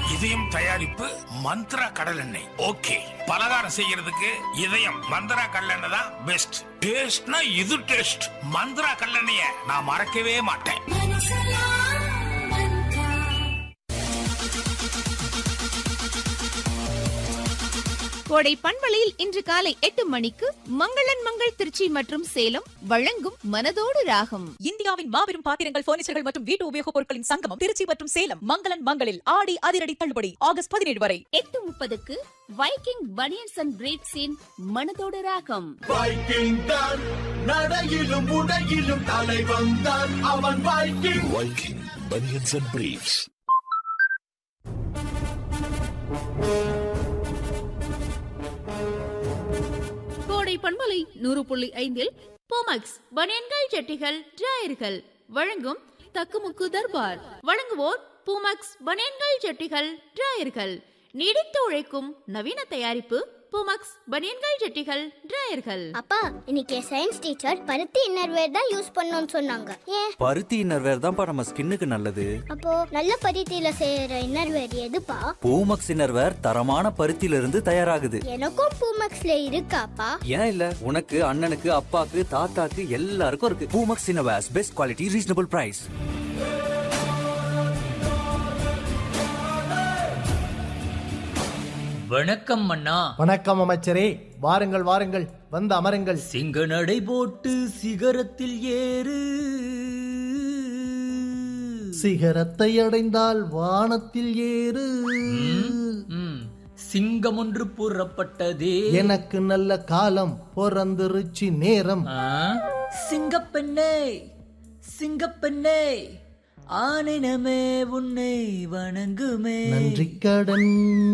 இதயம் தயாரிப்பு மந்த்ரா கடல் எண்ணெய் ஓகே பலகாரம் செய்யறதுக்கு இதயம் மந்த்ரா கடலெண்ணெய் தான் பெஸ்ட் டேஸ்ட்னா இது டேஸ்ட் மந்த்ரா கடலெண்ணெய நான் மறக்கவே மாட்டேன் கோடை பண்பலையில் இன்று காலை எட்டு மணிக்கு மங்களன் மங்கள் திருச்சி மற்றும் சேலம் வழங்கும் மனதோடு ராகம் இந்தியாவின் மாபெரும் பாத்திரங்கள் பர்னிச்சர்கள் மற்றும் வீட்டு உபயோகப் பொருட்களின் சங்கமம் திருச்சி மற்றும் சேலம் மங்களன் மங்களில் ஆடி அதிரடி தள்ளுபடி ஆகஸ்ட் பதினேழு வரை எட்டு முப்பதுக்கு வைக்கிங் பனியன்ஸ் அண்ட் பிரேட்ஸின் மனதோடு ராகம் வைக்கிங் தான் நடையிலும் உடையிலும் தலை வந்தான் அவன் Viking Viking Bunions and Briefs. கோடை பண்பலை நூறு புள்ளி ஐந்தில் போமக்ஸ் பனியன்கள் ஜட்டிகள் டிராயர்கள் வழங்கும் தக்குமுக்கு தர்பார் வழங்குவோர் பூமக்ஸ் பனியன்கள் ஜட்டிகள் டிராயர்கள் நீடித்து உழைக்கும் நவீன தயாரிப்பு பூமக்ஸ் பனியன்கள் ஜட்டிகள் டிராயர்கள் அப்பா இன்னைக்கு சயின்ஸ் டீச்சர் பருத்தி இன்னர்வேர் தான் யூஸ் பண்ணணும்னு சொன்னாங்க ஏன் பருத்தி இன்னர்வேர் தான்ப்பா நம்ம ஸ்கின்னுக்கு நல்லது அப்போ நல்ல பருத்தியில செய்யற இன்னர்வேர் எதுப்பா பூமக்ஸ் இன்னர்வேர் தரமான பருத்தியில இருந்து தயாராகுது எனக்கும் பூமக்ஸ்ல இருக்காப்பா ஏன் இல்ல உனக்கு அண்ணனுக்கு அப்பாக்கு தாத்தாக்கு எல்லாருக்கும் இருக்கு Poomex innerwears best quality reasonable price வணக்கம் அண்ணா வணக்கம் அமைச்சரே வாருங்கள் வாருங்கள் வந்து அமருங்கள் சிங்க நடை போட்டு சிகரத்தில் ஏறு சிகரத்தை அடைந்தால் வானத்தில் ஏறு ம், சிங்கம் ஒன்று புறப்பட்டதே எனக்கு நல்ல காலம் பிறந்துருச்சு நேரம் ஆ? சிங்கப்பெண்ணே சிங்கப்பெண்ணே ஆனினமே உன்னை வணங்குமே நன்றி கடன்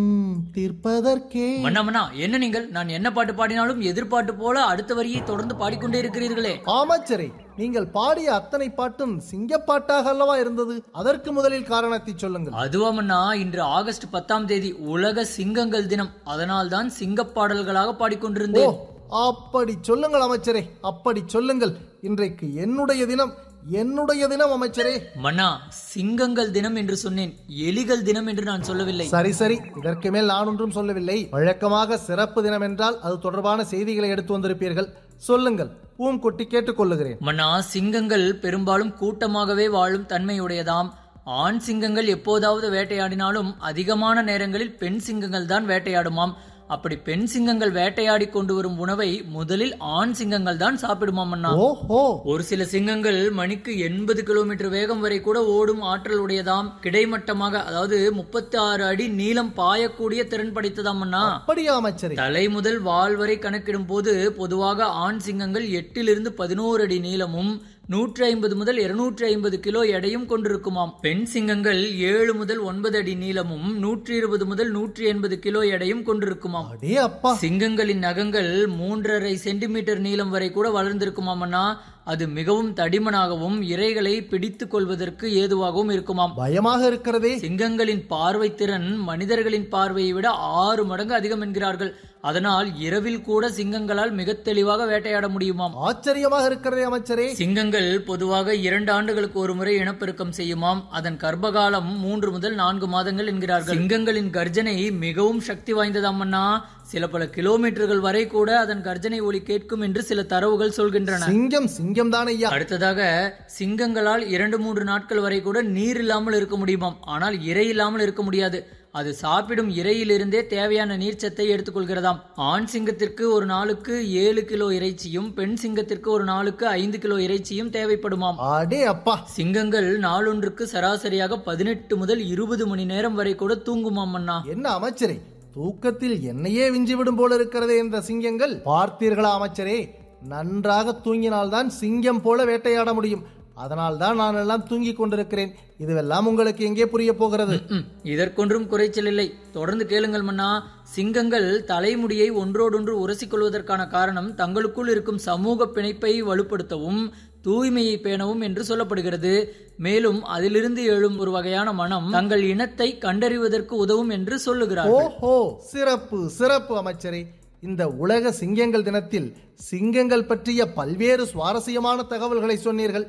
தீர்ப்பதற்கே மன்னா மன்னா என்ன நீங்கள் நான் என்ன பாட்டு பாடினாலும் எதிர்பாட்டு போல அடுத்த வரியை தொடர்ந்து பாடிக்கொண்டே இருக்கிறீர்களே அமைச்சரே நீங்கள் பாடிய அத்தனை பாட்டும் சிங்கப்பாட்டாக அல்லவா இருந்தது அதற்கு முதலில் காரணத்தை சொல்லுங்கள் அதுவாமண்ணா இன்று ஆகஸ்ட் பத்தாம் தேதி உலக சிங்கங்கள் தினம் அதனால்தான் சிங்கப் பாடல்களாக ஓ பாடிக்கொண்டிருந்தேன் அப்படி சொல்லுங்கள் அமைச்சரே அப்படி சொல்லுங்கள் இன்றைக்கு என்னுடைய தினம் என்னுடைய தினம் அமைச்சரே மன்னா சிங்கங்கள் தினம் என்று சொன்னேன் எலிகள் தினம் என்று நான் சொல்லவில்லை சரி சரி இதற்கு மேல் நான் ஒன்றும் சொல்லவில்லை வழக்கமாக சிறப்பு தினம் என்றால் அது தொடர்பான செய்திகளை எடுத்து வந்திருப்பீர்கள் சொல்லுங்கள் பூங்கொட்டி கேட்டுக்கொள்ளுகிறேன் மன்னா சிங்கங்கள் பெரும்பாலும் கூட்டமாகவே வாழும் தன்மையுடையதாம் ஆண் சிங்கங்கள் எப்போதாவது வேட்டையாடினாலும் அதிகமான நேரங்களில் பெண் சிங்கங்கள் தான் வேட்டையாடுமாம் அப்படி பெண் சிங்கங்கள் வேட்டையாடி கொண்டு வரும் உணவை முதலில் ஆண் சிங்கங்கள் தான் சாப்பிடுமாம் அண்ணா ஓஹோ ஒரு சில சிங்கங்கள் மணிக்கு எண்பது கிலோமீட்டர் வேகம் வரை கூட ஓடும் ஆற்றல் உடையதாம் கிடைமட்டமாக அதாவது முப்பத்தி ஆறு அடி நீளம் பாயக்கூடிய திறன் படைத்ததாம் அண்ணா அப்படியா அமைச்சரே தலை முதல் வால் வரை கணக்கிடும் போது பொதுவாக ஆண் சிங்கங்கள் எட்டிலிருந்து பதினோரு அடி நீளமும் நூற்றி ஐம்பது முதல் இருநூற்றி ஐம்பது கிலோ எடையும் கொண்டிருக்குமாம் பெண் சிங்கங்கள் ஏழு முதல் ஒன்பது அடி நீளமும் நூற்றி இருபது முதல் நூற்றி எண்பது கிலோ எடையும் கொண்டிருக்குமாம் அடே அப்பா சிங்கங்களின் நகங்கள் மூன்றரை சென்டிமீட்டர் நீளம் வரை கூட வளர்ந்திருக்குமாம் அண்ணா அது மிகவும் தடிமனாகவும் இரைகளை பிடித்துக் கொள்வதற்கு ஏதுவாகவும் இருக்குமாம் பயமாக இருக்கிறதே சிங்கங்களின் பார்வை திறன் மனிதர்களின் பார்வையை விட ஆறு மடங்கு அதிகம் என்கிறார்கள் அதனால் இரவில் கூட சிங்கங்களால் மிக தெளிவாக வேட்டையாட முடியுமாம் ஆச்சரியமாக இருக்கிறதே அமைச்சரே சிங்கங்கள் பொதுவாக இரண்டு ஆண்டுகளுக்கு ஒரு முறை இனப்பெருக்கம் செய்யுமாம் அதன் கர்ப்பகாலம் மூன்று முதல் நான்கு மாதங்கள் என்கிறார்கள் சிங்கங்களின் கர்ஜனை மிகவும் சக்தி வாய்ந்ததாம் அண்ணா சில பல கிலோமீட்டர்கள் வரை கூட அதன் கர்ஜனை ஒலி கேட்கும் என்று சில தரவுகள் சொல்கின்றன சிங்கம் சிங்கம் தான் ஐயா அடுத்ததாக சிங்கங்களால் இரண்டு மூன்று நாட்கள் வரை கூட நீர் இல்லாமல் இருக்க முடியுமாம் ஆனால் இறை இல்லாமல் இருக்க முடியாது அது சாப்பிடும் இறையிலிருந்தே தேவையான நீர்ச்சத்தை எடுத்துக்கொள்கிறதாம் ஆண் சிங்கத்திற்கு ஒரு நாளுக்கு ஏழு கிலோ இறைச்சியும் பெண் சிங்கத்திற்கு ஒரு நாளுக்கு ஐந்து கிலோ இறைச்சியும் தேவைப்படுமாம் அடே அப்பா சிங்கங்கள் நாளொன்றுக்கு சராசரியாக பதினெட்டு முதல் இருபது மணி நேரம் வரை கூட தூங்குமாம் அண்ணா என்ன அமைச்சரே தூக்கத்தில் என்னையே விஞ்சி விடும் போல இருக்கிறதே இந்த சிங்கங்கள் பார்த்தீர்களா அமைச்சரே நன்றாக தூங்கினால்தான் சிங்கம் போல வேட்டையாட முடியும் அதனால் தான் நான் எல்லாம் தூங்கிக் கொண்டிருக்கிறேன் இதுவெல்லாம் உங்களுக்கு எங்கே புரிய போகிறது ம், இதற்கொன்றும் குறைச்சல் இல்லை தொடர்ந்து கேளுங்கள் மன்னா சிங்கங்கள் தலைமுடியை ஒன்றோடொன்று உரசிக்கொள்வதற்கான காரணம் தங்களுக்குள் இருக்கும் சமூக பிணைப்பை வலுப்படுத்தவும் தூய்மையை பேணவும் என்று சொல்லப்படுகிறது மேலும் அதிலிருந்து எழும் ஒரு வகையான மனம் தங்கள் இனத்தை கண்டறிவதற்கு உதவும் என்று சொல்லுகிறார்கள் ஓஹோ சிறப்பு சிறப்பு அமைச்சரே இந்த உலக சிங்கங்கள் தினத்தில் சிங்கங்கள் பற்றிய பல்வேறு சுவாரஸ்யமான தகவல்களை சொன்னீர்கள்